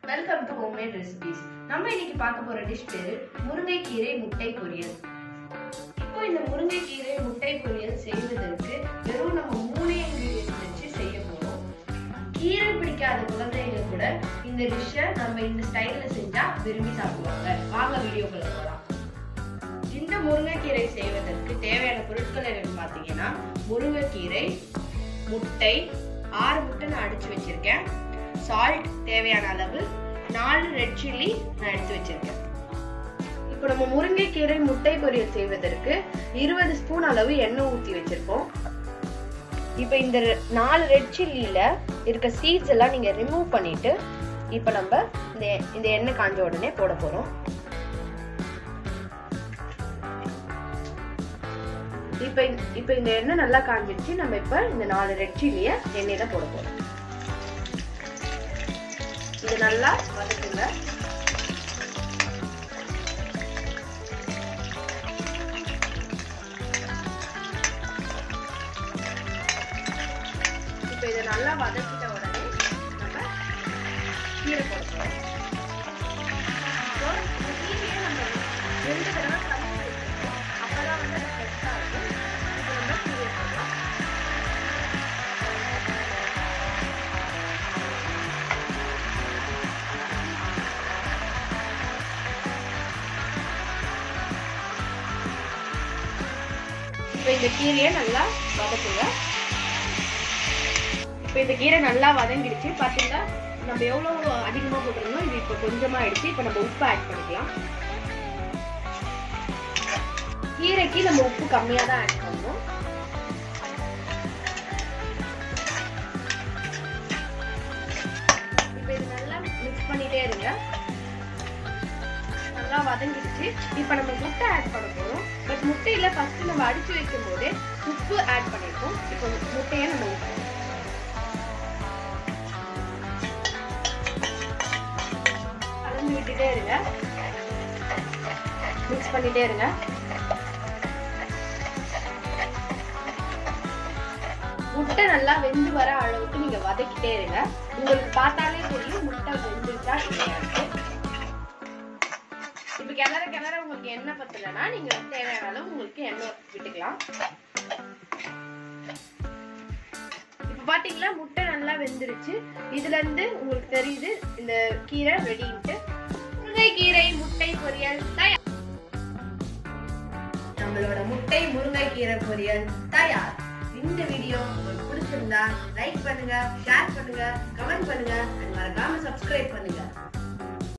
welcome to homemade recipes நம்ம இன்னைக்கு பார்க்க போற டிஷ் பேரு முருங்கைக்கீரை முட்டை பொரியல் இப்போ இந்த முருங்கைக்கீரை முட்டை பொரியல் செய்வதற்கு வெறும் நம்ம மூணு இன்கிரீடியன்ஸ் வச்சு செய்ய போறோம் கீரை பிடிக்காத குழந்தைங்க கூட இந்த டிஷ்ஷை நம்ம இந்த ஸ்டைல்ல செஞ்சா விரும்பி சாப்பிடுவாங்க வாங்க வீடியோக்குள்ள போலாம் இந்த முருங்கைக்கீரை செய்வதற்கு தேவையான பொருட்கள் என்னன்னு பார்த்தீங்கன்னா முருங்கைக்கீரை முட்டை ஆறு முட்டை நான் அடிச்சு வச்சிருக்கேன் சால்ட் தேவையான அளவு நாலு ரெட் சில்லி நான் எடுத்து வச்சிருக்கேன் இப்போ நம்ம முருங்கைக்கீரை முட்டை பொரியல் செய்வதற்கு இருபது ஸ்பூன் அளவு எண்ணெய் ஊற்றி வச்சிருக்கோம் இப்போ இந்த ரெ- நாலு ரெட் சில்லியில இருக்க சீட்ஸ் எல்லாம் நீங்க ரிமூவ் பண்ணிட்டு இப்போ நம்ம இந்த இந்த எண்ணெய் காஞ்ச உடனே போட போறோம் இப்போ இந்த- இப்போ இந்த எண்ணெய் நல்லா காஞ்சிடுச்சு நம்ம இப்போ இந்த நாலு ரெட் சில்லிய எண்ணெயில போட போறோம் இது நல்லா வதக்குங்க இப்போ இதை நல்லா வதக்கிட்ட உடனே நம்ம கீரை போட போறோம் இப்போ இந்த கீரையை நம்ம ரெண்டு தடவை கலந்து வச்சுக்கணும் அப்பதான் வந்து அது ஃப்ரெஷ்ஷாக இருக்கும் இப்போ நம்ம கீரையை போடலாம் இப்போ இந்த கீரையை நல்லா வதக்குங்க இப்போ இந்த கீரை நல்லா வதங்கிடுச்சு பார்த்தீங்களா நம்ம எவ்வளோ அதிகமாக போட்டிருந்தோம் இது இப்போ கொஞ்சமாக ஆயிடுச்சு இப்போ நம்ம உப்பு ஆட் பண்ணிக்கலாம் கீரைக்கு நம்ம உப்பு கம்மியாக தான் ஆட் பண்ணணும் இப்போ இது நல்லா மிக்ஸ் பண்ணிட்டே இருங்க நல்லா வதங்கிடுச்சு இப்போ நம்ம முட்டை ஆட் பண்ண போறோம் பட் முட்டையில ஃபர்ஸ்ட் நம்ம அடிச்சு வைக்கும் போதே உப்பு ஆட் பண்ணிருக்கோம் இப்போ முட்டையை நம்ம ஊற்றணும் கலந்து விட்டுட்டே இருங்க மிக்ஸ் பண்ணிட்டே இருங்க முட்டை நல்லா வெந்து வர அளவுக்கு நீங்க வதக்கிட்டே இருங்க உங்களுக்கு பார்த்தாலே தெரியும் முட்டை வெந்துச்சா இல்லையான்னு இப்ப கிளற கிளற உங்களுக்கு எண்ணெய் பத்தலைன்னா நீங்க தேவையான அளவு உங்களுக்கு எண்ணெய் விட்டுக்கலாம் இப்ப பாத்தீங்களா முட்டை நல்லா வெந்துருச்சு இதுல இருந்து உங்களுக்கு தெரியுது இந்த கீரை ரெடின்ட்டு முருங்கைக்கீரை முட்டை பொரியல் தயார் நம்மளோட முட்டை முருங்கைக்கீரை பொரியல் தயார் இந்த வீடியோ உங்களுக்கு பிடிச்சிருந்தா லைக் பண்ணுங்க ஷேர் பண்ணுங்க கமெண்ட் பண்ணுங்க and மறக்காம